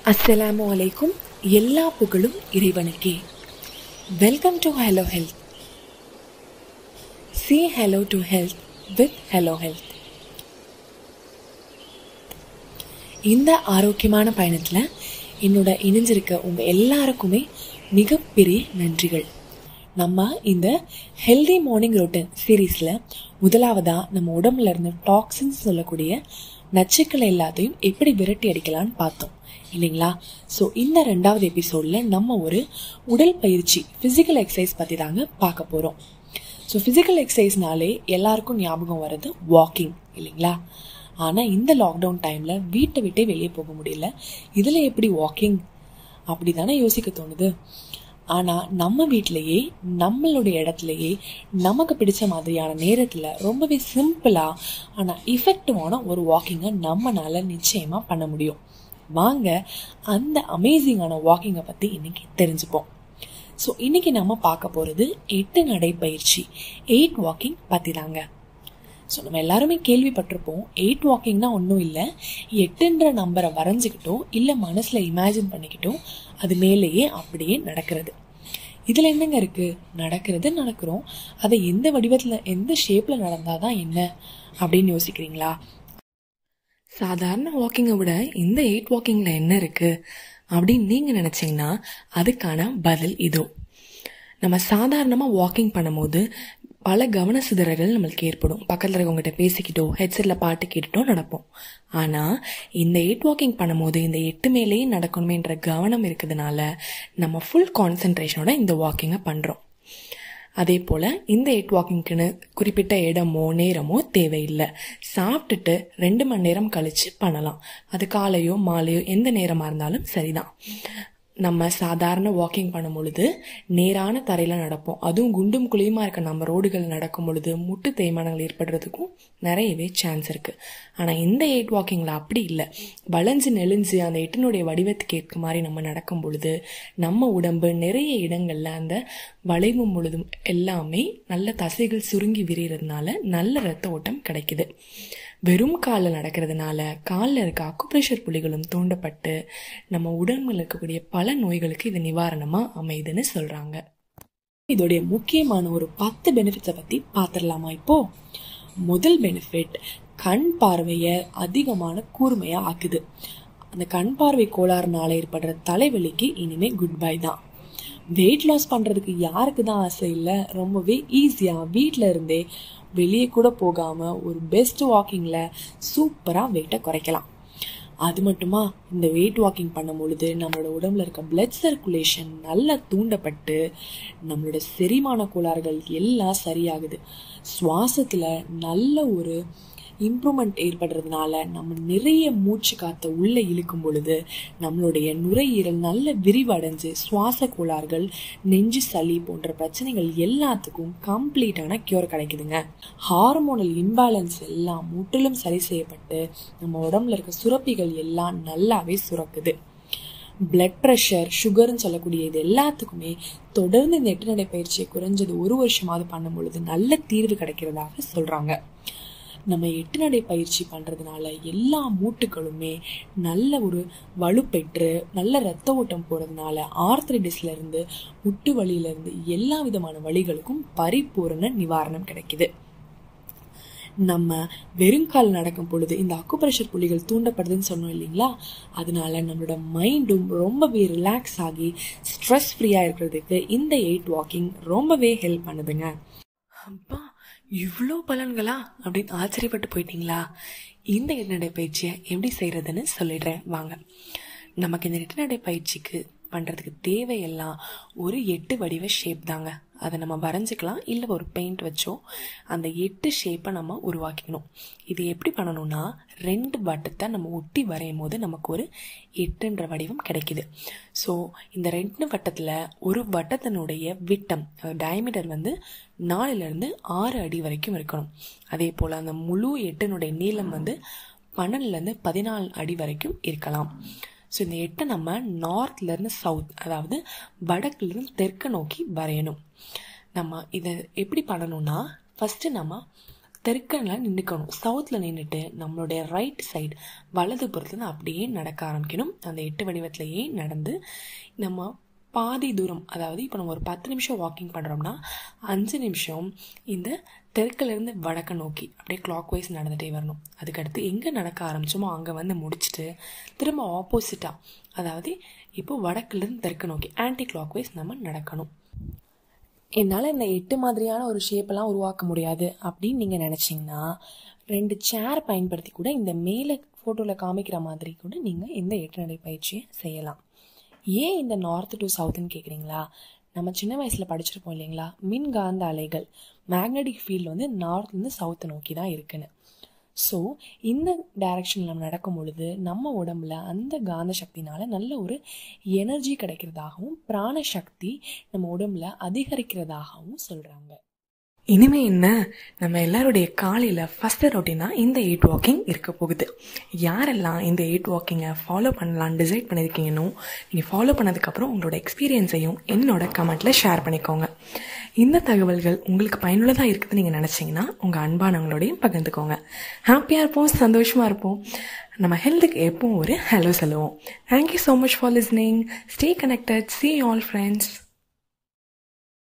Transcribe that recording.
அஸ்ஸலாமு அலைக்கும் எல்லா புகழும் இறைவனுக்கே welcome to hello health see hello to health with hello health இந்த ஆரோக்கியமான பயணத்தில் என்னோட இணைஞ்சிருக்க உங்கள் எல்லாருக்குமே மிகப்பெரிய நன்றிகள் நம்ம இந்த ஹெல்தி மார்னிங் ரொட்டீன் சீரீஸில் முதலாவதாக நம்ம உடம்புல இருந்து டாக்ஸின்ஸ் சொல்லக்கூடிய நச்சுக்களை எல்லாத்தையும் எப்படி விரட்டி அடிக்கலாம்னு பார்த்தோம் இல்லைங்களா ஸோ இந்த ரெண்டாவது எபிசோடில் நம்ம ஒரு உடல் பயிற்சி ஃபிசிக்கல் எக்ஸசைஸ் பற்றி தாங்க பார்க்க போகிறோம் ஸோ ஃபிசிக்கல் எக்ஸசைஸ்னாலே எல்லாருக்கும் ஞாபகம் வர்றது வாக்கிங் இல்லைங்களா ஆனால் இந்த லாக்டவுன் டைமில் வீட்டை விட்டே வெளியே போக முடியல இதில் எப்படி வாக்கிங் அப்படி தானே யோசிக்க தோணுது ஆனால் நம்ம வீட்டிலையே நம்மளுடைய இடத்துலையே நமக்கு பிடிச்ச மாதிரியான நேரத்தில் ரொம்பவே சிம்பிளாக ஆனால் இஃபெக்டிவான ஒரு வாக்கிங்கை நம்மளால் நிச்சயமாக பண்ண முடியும் வாங்க அந்த அமேசிங்கான வாக்கிங்கை பற்றி இன்னைக்கு தெரிஞ்சுப்போம் ஸோ இன்னைக்கு நம்ம பார்க்க போகிறது எட்டு நடைப்பயிற்சி எயிட் வாக்கிங் பற்றி தாங்க ஸோ நம்ம எல்லாருமே கேள்விப்பட்டிருப்போம் எயிட் வாக்கிங்னா ஒன்றும் இல்லை எட்டுன்ற நம்பரை வரைஞ்சிக்கிட்டோ இல்லை மனசில் இமேஜின் பண்ணிக்கிட்டோ அது மேலேயே அப்படியே நடக்கிறது இதில் என்னங்க இருக்குது நடக்கிறது நடக்கிறோம் அதை எந்த வடிவத்தில் எந்த ஷேப்பில் நடந்தால் தான் என்ன அப்படின்னு யோசிக்கிறீங்களா சாதாரண வாக்கிங்கை விட இந்த எயிட் வாக்கிங்கில் என்ன இருக்குது அப்படின்னு நீங்கள் நினச்சிங்கன்னா அதுக்கான பதில் இதோ நம்ம சாதாரணமாக வாக்கிங் பண்ணும்போது பல கவன சிதறல்கள் நம்மளுக்கு ஏற்படும் பக்கத்தில் இருக்கவங்ககிட்ட பேசிக்கிட்டோ ஹெட்செட்டில் பாட்டு கேட்டுட்டோ நடப்போம் ஆனால் இந்த எயிட் வாக்கிங் பண்ணும்போது இந்த எட்டு மேலேயே நடக்கணுமேன்ற கவனம் இருக்கிறதுனால நம்ம ஃபுல் கான்சென்ட்ரேஷனோட இந்த வாக்கிங்கை பண்ணுறோம் அதே போல் இந்த எயிட் வாக்கிங்க்குன்னு குறிப்பிட்ட இடமோ நேரமோ தேவையில்லை சாப்பிட்டுட்டு ரெண்டு மணி நேரம் கழித்து பண்ணலாம் அது காலையோ மாலையோ எந்த நேரமாக இருந்தாலும் சரிதான் நம்ம சாதாரண வாக்கிங் பண்ணும் பொழுது நேரான தரையில் நடப்போம் அதுவும் குண்டும் குழியுமா இருக்க நம்ம ரோடுகளில் நடக்கும் பொழுது முட்டு தேய்மானங்கள் ஏற்படுறதுக்கும் நிறையவே சான்ஸ் இருக்குது ஆனால் இந்த எயிட் வாக்கிங்கில் அப்படி இல்லை வளைஞ்சு நெளிஞ்சு அந்த எட்டினுடைய வடிவத்துக்கு ஏற்ற மாதிரி நம்ம நடக்கும் பொழுது நம்ம உடம்பு நிறைய இடங்களில் அந்த வளைவு முழுதும் எல்லாமே நல்ல தசைகள் சுருங்கி விரிகிறதுனால நல்ல ரத்த ஓட்டம் கிடைக்குது வெறும் காலில் நடக்கிறதுனால காலில் இருக்க அக்குப்ரெஷர் புள்ளிகளும் தூண்டப்பட்டு நம்ம உடம்புல இருக்கக்கூடிய பல நோய்களுக்கு இது நிவாரணமாக அமையுதுன்னு சொல்கிறாங்க இதோடைய முக்கியமான ஒரு பத்து பெனிஃபிட்ஸை பற்றி பார்த்துடலாமா இப்போ முதல் பெனிஃபிட் கண் பார்வையை அதிகமான கூர்மையாக ஆக்குது அந்த கண் பார்வை கோளாறுனால ஏற்படுற தலைவலிக்கு இனிமே குட் பை தான் வெயிட் லாஸ் பண்ணுறதுக்கு யாருக்கு தான் ஆசை இல்லை ரொம்பவே ஈஸியாக வீட்டில் இருந்தே வெளியே கூட போகாமல் ஒரு பெஸ்ட் வாக்கிங்கில் சூப்பராக வெயிட்டை குறைக்கலாம் அது மட்டுமா இந்த வெயிட் வாக்கிங் பண்ணும் பொழுது நம்மளோட உடம்புல இருக்க பிளட் சர்க்குலேஷன் நல்லா தூண்டப்பட்டு நம்மளோட செரிமான கோளாறுகள் எல்லாம் சரியாகுது சுவாசத்தில் நல்ல ஒரு இம்ப்ரூவ்மெண்ட் ஏற்படுறதுனால நம்ம நிறைய மூச்சு காற்றை உள்ளே இழுக்கும் பொழுது நம்மளுடைய நுரையீரல் நல்ல விரிவடைஞ்சு சுவாச கோளாறுகள் நெஞ்சு சளி போன்ற பிரச்சனைகள் எல்லாத்துக்கும் கம்ப்ளீட்டான கியூர் கிடைக்குதுங்க ஹார்மோனல் இம்பேலன்ஸ் எல்லாம் முற்றிலும் சரி செய்யப்பட்டு நம்ம உடம்புல இருக்க சுரப்பிகள் எல்லாம் நல்லாவே சுரக்குது பிளட் ப்ரெஷர் சுகர்னு சொல்லக்கூடிய இது எல்லாத்துக்குமே தொடர்ந்து இந்த எட்டு நடை பயிற்சியை குறைஞ்சது ஒரு வருஷமாவது பண்ணும் பொழுது நல்ல தீர்வு கிடைக்கிறதாக சொல்கிறாங்க நம்ம எட்டு நடை பயிற்சி பண்ணுறதுனால எல்லா மூட்டுகளுமே நல்ல ஒரு வலுப்பெற்று நல்ல ரத்த ஓட்டம் போகிறதுனால ஆர்த்ரைடிஸ்லேருந்து முட்டு வலியிலேருந்து எல்லா விதமான வழிகளுக்கும் பரிபூரண நிவாரணம் கிடைக்குது நம்ம வெறுங்கால் நடக்கும் பொழுது இந்த அக்குப்ரெஷர் புள்ளிகள் தூண்டப்படுதுன்னு சொன்னோம் இல்லைங்களா அதனால நம்மளோட மைண்டும் ரொம்பவே ரிலாக்ஸ் ஆகி ஸ்ட்ரெஸ் ஃப்ரீயாக இருக்கிறதுக்கு இந்த எயிட் வாக்கிங் ரொம்பவே ஹெல்ப் பண்ணுதுங்க அப்பா இவ்வளோ பலன்களா அப்படின்னு ஆச்சரியப்பட்டு போயிட்டீங்களா இந்த நெட்டநடை பயிற்சியை எப்படி செய்கிறதுன்னு சொல்லிடுறேன் வாங்க நமக்கு இந்த நெட்டநடை பயிற்சிக்கு பண்ணுறதுக்கு தேவையெல்லாம் ஒரு எட்டு வடிவ ஷேப் தாங்க அதை நம்ம வரைஞ்சிக்கலாம் இல்லை ஒரு பெயிண்ட் வச்சோ அந்த எட்டு ஷேப்பை நம்ம உருவாக்கிக்கணும் இது எப்படி பண்ணணும்னா ரெண்டு வட்டத்தை நம்ம ஒட்டி வரையும் போது நமக்கு ஒரு எட்டுன்ற வடிவம் கிடைக்குது ஸோ இந்த ரெண்டு வட்டத்தில் ஒரு வட்டத்தினுடைய விட்டம் டயமீட்டர் வந்து நாலுலேருந்து ஆறு அடி வரைக்கும் இருக்கணும் அதே போல் அந்த முழு எட்டினுடைய நீளம் வந்து பன்னெண்டுலேருந்து பதினாலு அடி வரைக்கும் இருக்கலாம் ஸோ இந்த எட்டை நம்ம நார்த்லேருந்து சவுத் அதாவது வடக்குலேருந்து தெற்க நோக்கி வரையணும் நம்ம இதை எப்படி பண்ணணும்னா ஃபஸ்ட்டு நம்ம தெற்கனில் நின்றுக்கணும் சவுத்தில் நின்றுட்டு நம்மளுடைய ரைட் சைடு வலது புறத்துல அப்படியே நடக்க ஆரம்பிக்கணும் அந்த எட்டு வடிவத்திலேயே நடந்து நம்ம பாதி தூரம் அதாவது இப்போ நம்ம ஒரு பத்து நிமிஷம் வாக்கிங் பண்ணுறோம்னா அஞ்சு நிமிஷம் இந்த தெற்குலேருந்து வடக்க நோக்கி அப்படியே கிளாக் வைஸ் நடந்துகிட்டே வரணும் அதுக்கடுத்து எங்கே நடக்க ஆரம்பிச்சோமோ அங்கே வந்து முடிச்சுட்டு திரும்ப ஆப்போசிட்டாக அதாவது இப்போ வடக்குலேருந்து தெற்கு நோக்கி ஆன்டி கிளாக் வைஸ் நம்ம நடக்கணும் என்னால் இந்த எட்டு மாதிரியான ஒரு ஷேப்பெல்லாம் உருவாக்க முடியாது அப்படின்னு நீங்கள் நினச்சிங்கன்னா ரெண்டு சேர் பயன்படுத்தி கூட இந்த மேலே ஃபோட்டோவில் காமிக்கிற மாதிரி கூட நீங்கள் இந்த எட்டு நடை பயிற்சியை செய்யலாம் ஏன் இந்த நார்த் டு சவுத்துன்னு கேட்குறீங்களா நம்ம சின்ன வயசில் படிச்சிருப்போம் இல்லைங்களா மின்காந்த அலைகள் மேக்னெட்டிக் ஃபீல்டு வந்து நார்த்லேருந்து சவுத்தை நோக்கி தான் இருக்குன்னு ஸோ இந்த டைரக்ஷனில் நம்ம நடக்கும் பொழுது நம்ம உடம்புல அந்த காந்த சக்தினால நல்ல ஒரு எனர்ஜி கிடைக்கிறதாகவும் பிராண சக்தி நம்ம உடம்புல அதிகரிக்கிறதாகவும் சொல்கிறாங்க இனிமே என்ன நம்ம எல்லாருடைய காலையில் ஃபஸ்ட்டு ரொட்டீனாக இந்த எயிட் வாக்கிங் இருக்க போகுது யாரெல்லாம் இந்த எயிட் வாக்கிங்கை ஃபாலோ பண்ணலான்னு டிசைட் பண்ணியிருக்கீங்கன்னு நீங்கள் ஃபாலோ பண்ணதுக்கப்புறம் உங்களோட எக்ஸ்பீரியன்ஸையும் என்னோட கமெண்ட்டில் ஷேர் பண்ணிக்கோங்க இந்த தகவல்கள் உங்களுக்கு பயனுள்ளதாக இருக்குதுன்னு நீங்கள் நினச்சிங்கன்னா உங்கள் அன்பானவங்களோடையும் பகிர்ந்துக்கோங்க ஹாப்பியாக இருப்போம் சந்தோஷமாக இருப்போம் நம்ம ஹெல்த்துக்கு எப்பவும் ஒரு ஹலோ சொல்லுவோம் thank you so much for listening stay connected see all friends